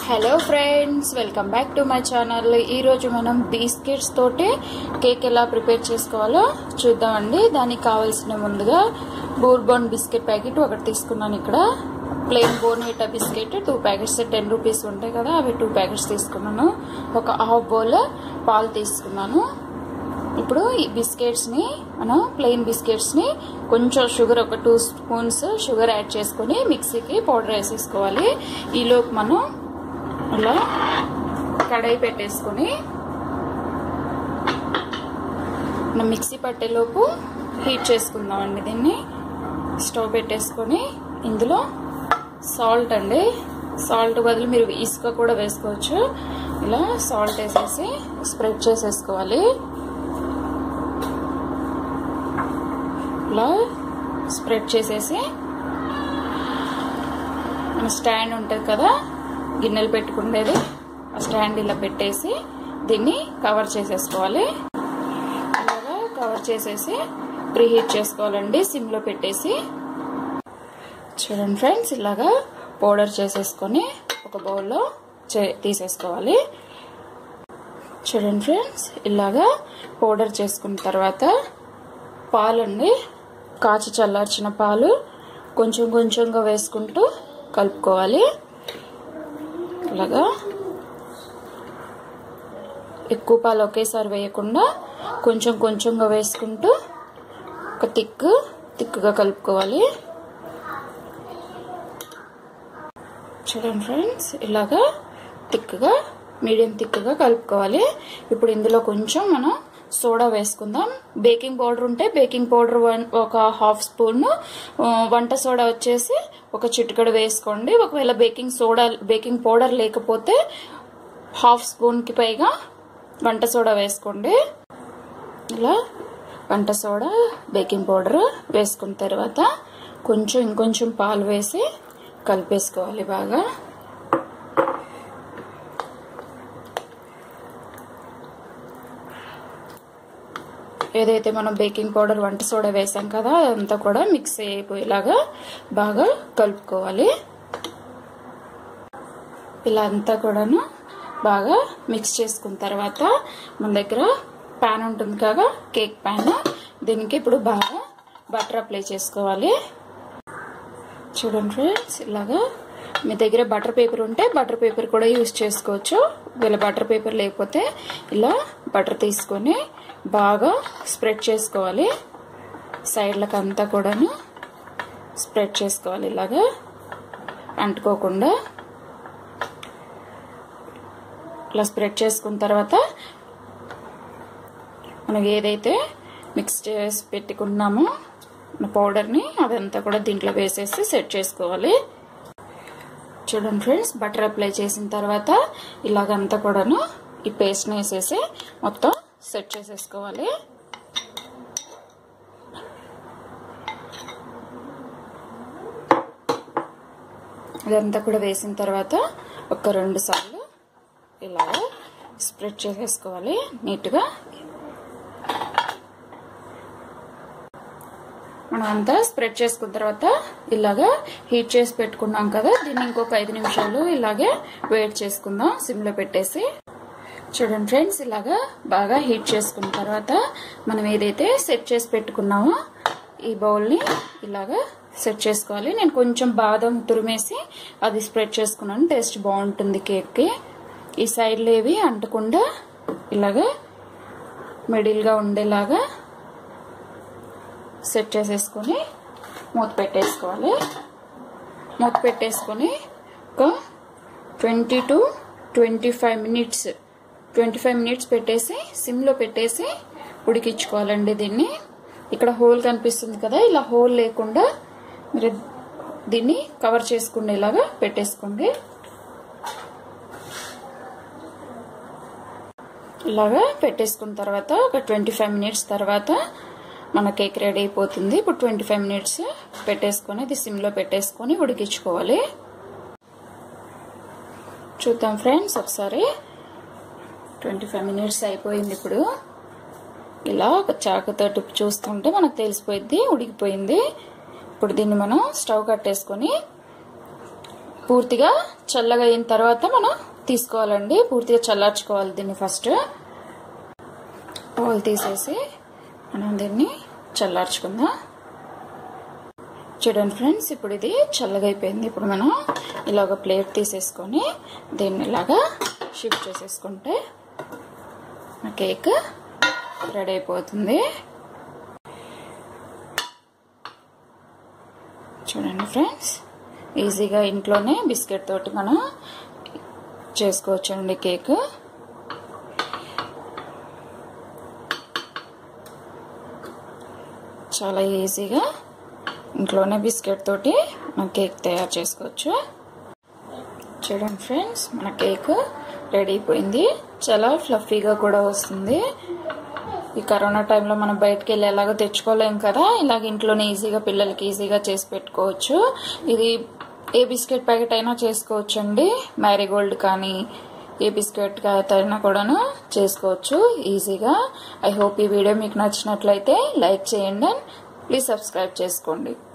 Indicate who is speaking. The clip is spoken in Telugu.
Speaker 1: hello friends welcome back to my channel ఈరోజు మనం బిస్కెట్స్ తోటి కేక్ ఎలా ప్రిపేర్ చేసుకోవాలో చూద్దామండి దానికి కావాల్సిన ముందుగా బోర్బోన్ బిస్కెట్ ప్యాకెట్ ఒకటి తీసుకున్నాను ఇక్కడ plain Bournvita biscuit two packets ten rupees ఉంటాయి కదా అవి టూ ప్యాకెట్స్ తీసుకున్నాను ఒక హాఫ్ బౌల్ పాలు తీసుకున్నాను ఇప్పుడు ఈ బిస్కెట్స్ని మనం ప్లెయిన్ బిస్కెట్స్ని కొంచెం షుగర్ ఒక టూ స్పూన్స్ షుగర్ యాడ్ చేసుకొని మిక్సీకి పౌడర్ వేసేసుకోవాలి ఈలోపు మనం ఇలా కడాయి పెట్టేసుకొని మనం మిక్సీ పట్టేలోపు హీట్ చేసుకుందామండి దీన్ని స్టవ్ పెట్టేసుకొని ఇందులో సాల్ట్ అండి సాల్ట్ బదులు మీరు ఇసుక కూడా వేసుకోవచ్చు ఇలా సాల్ట్ వేసేసి స్ప్రెడ్ చేసేసుకోవాలి ఇలా స్ప్రెడ్ చేసేసి మన స్టాండ్ ఉంటుంది కదా గిన్నెలు పెట్టుకునేది ఆ స్టాండ్ ఇలా పెట్టేసి దీన్ని కవర్ చేసేసుకోవాలి ఇలాగా కవర్ చేసేసి ప్రీహీట్ చేసుకోవాలండి సిమ్లో పెట్టేసి చూడండి ఫ్రెండ్స్ ఇలాగా పౌడర్ చేసేసుకొని ఒక బౌల్లో తీసేసుకోవాలి చూడండి ఫ్రెండ్స్ ఇలాగా పౌడర్ చేసుకున్న తర్వాత పాలండి కాచి చల్లార్చిన పాలు కొంచెం కొంచెంగా వేసుకుంటూ కలుపుకోవాలి ఇలాగా ఎక్కువ పాలు ఒకేసారి వేయకుండా కొంచెం కొంచెంగా వేసుకుంటూ ఒక తిక్కు తిక్కుగా కలుపుకోవాలి చూడండి ఫ్రెండ్స్ ఇలాగా తిక్కుగా మీడియం తిక్కుగా కలుపుకోవాలి ఇప్పుడు ఇందులో కొంచెం మనం సోడా వేసుకుందాం బేకింగ్ పౌడర్ ఉంటే బేకింగ్ పౌడర్ ఒక హాఫ్ స్పూన్ వంట సోడా వచ్చేసి ఒక చిటికడ వేసుకోండి ఒకవేళ బేకింగ్ సోడా బేకింగ్ పౌడర్ లేకపోతే హాఫ్ స్పూన్కి పైగా వంట సోడా వేసుకోండి ఇలా వంట సోడా బేకింగ్ పౌడర్ వేసుకున్న తర్వాత కొంచెం ఇంకొంచెం పాలు వేసి కలిపేసుకోవాలి బాగా ఏదైతే మనం బేకింగ్ పౌడర్ వంట సోడా వేసాం కదా అదంతా కూడా మిక్స్ అయిపోయేలాగా బాగా కలుపుకోవాలి ఇలా అంతా కూడాను బాగా మిక్స్ చేసుకున్న తర్వాత మన దగ్గర ప్యాన్ ఉంటుంది కదా కేక్ ప్యాన్ దీనికి ఇప్పుడు బాగా బటర్ అప్లై చేసుకోవాలి చూడండి ఫ్రెండ్స్ ఇలాగా మీ దగ్గర బటర్ పేపర్ ఉంటే బటర్ పేపర్ కూడా యూజ్ చేసుకోవచ్చు వీళ్ళ బటర్ పేపర్ లేకపోతే ఇలా బటర్ తీసుకొని బాగా స్ప్రెడ్ చేసుకోవాలి సైడ్లకు అంతా కూడాను స్ప్రెడ్ చేసుకోవాలి ఇలాగా అంటుకోకుండా ఇలా స్ప్రెడ్ చేసుకున్న తర్వాత మనం ఏదైతే మిక్స్ చేసి పెట్టుకున్నామో పౌడర్ని అదంతా కూడా దీంట్లో వేసేసి సెట్ చేసుకోవాలి చూడండి ఫ్రెండ్స్ బటర్ అప్లై చేసిన తర్వాత ఇలాగంతా కూడాను ఈ పేస్ట్ని వేసేసి మొత్తం సెట్ చేసేసుకోవాలి ఇదంతా కూడా వేసిన తర్వాత ఒక రెండు సార్లు ఇలాగ స్ప్రెడ్ చేసేసుకోవాలి నీట్గా మనం అంతా స్ప్రెడ్ చేసుకున్న తర్వాత ఇలాగా హీట్ చేసి పెట్టుకున్నాం కదా దీన్ని ఇంకొక ఐదు నిమిషాలు ఇలాగే వేట్ చేసుకుందాం సిమ్లో పెట్టేసి చూడండి ఫ్రెండ్స్ ఇలాగా బాగా హీట్ చేసుకున్న తర్వాత మనం ఏదైతే సెట్ చేసి పెట్టుకున్నామో ఈ బౌల్ని ఇలాగా సెట్ చేసుకోవాలి నేను కొంచెం బాదం తురిమేసి అది స్ప్రెడ్ చేసుకున్నాను టేస్ట్ బాగుంటుంది కేక్కి ఈ సైడ్లు ఏవి అంటకుండా ఇలాగా మిడిల్గా ఉండేలాగా సెట్ చేసేసుకొని మూత పెట్టేసుకోవాలి మూత పెట్టేసుకొని ఒక twenty to twenty five minutes twenty five minutes పెట్టేసి సిమ్లో పెట్టేసి ఉడికించుకోవాలండి దీన్ని ఇక్కడ హోల్ కనిపిస్తుంది కదా ఇలా హోల్ లేకుండా మీరు దీన్ని కవర్ చేసుకునేలాగా పెట్టేసుకోండి ఇలాగా పెట్టేసుకున్న తర్వాత ఒక ట్వంటీ ఫైవ్ మినిట్స్ తర్వాత మన కేక్ రెడీ అయిపోతుంది ఇప్పుడు ట్వంటీ ఫైవ్ మినిట్స్ పెట్టేసుకొని ఇది సిమ్లో పెట్టేసుకొని ఉడికించుకోవాలి చూద్దాం ఫ్రెండ్స్ ఒకసారి ట్వంటీ ఫైవ్ మినిట్స్ అయిపోయింది ఇప్పుడు ఇలా ఒక చాకుతోటి చూస్తుంటే మనకు తెలిసిపోయింది ఉడికిపోయింది ఇప్పుడు దీన్ని మనం స్టవ్ కట్టేసుకొని పూర్తిగా చల్లగా అయిన తర్వాత మనం తీసుకోవాలండి పూర్తిగా చల్లార్చుకోవాలి దీన్ని ఫస్ట్ పాలు తీసేసి మనం దీన్ని చల్లార్చుకుందాం చూడండి ఫ్రెండ్స్ ఇప్పుడు ఇది చల్లగా అయిపోయింది ఇప్పుడు మనం ఇలాగ ప్లేట్ తీసేసుకొని దీన్ని ఇలాగా షిఫ్ట్ చేసేసుకుంటే మన కేక్ రెడీ అయిపోతుంది చూడండి ఫ్రెండ్స్ ఈజీగా ఇంట్లోనే బిస్కెట్ తోటి మనం చేసుకోవచ్చండి కేక్ చాలా ఈజీగా ఇంట్లోనే బిస్కెట్ తోటి మనం కేక్ తయారు చేసుకోవచ్చు చూడండి ఫ్రెండ్స్ మన కేక్ రెడీ అయిపోయింది చాలా ఫ్లఫీగా కూడా వస్తుంది ఈ కరోనా టైంలో మనం బయటకు వెళ్ళి ఎలాగో తెచ్చుకోలేం కదా ఇలాగ ఇంట్లోనే ఈజీగా పిల్లలకి ఈజీగా చేసి పెట్టుకోవచ్చు ఇది ఏ బిస్కెట్ ప్యాకెట్ అయినా చేసుకోవచ్చు అండి మ్యారీగోల్డ్ కానీ ఏ బిస్కెట్ అయినా కూడాను చేసుకోవచ్చు ఈజీగా ఐ హోప్ ఈ వీడియో మీకు నచ్చినట్లయితే లైక్ చేయండి అండ్ ప్లీజ్ సబ్స్క్రైబ్ చేసుకోండి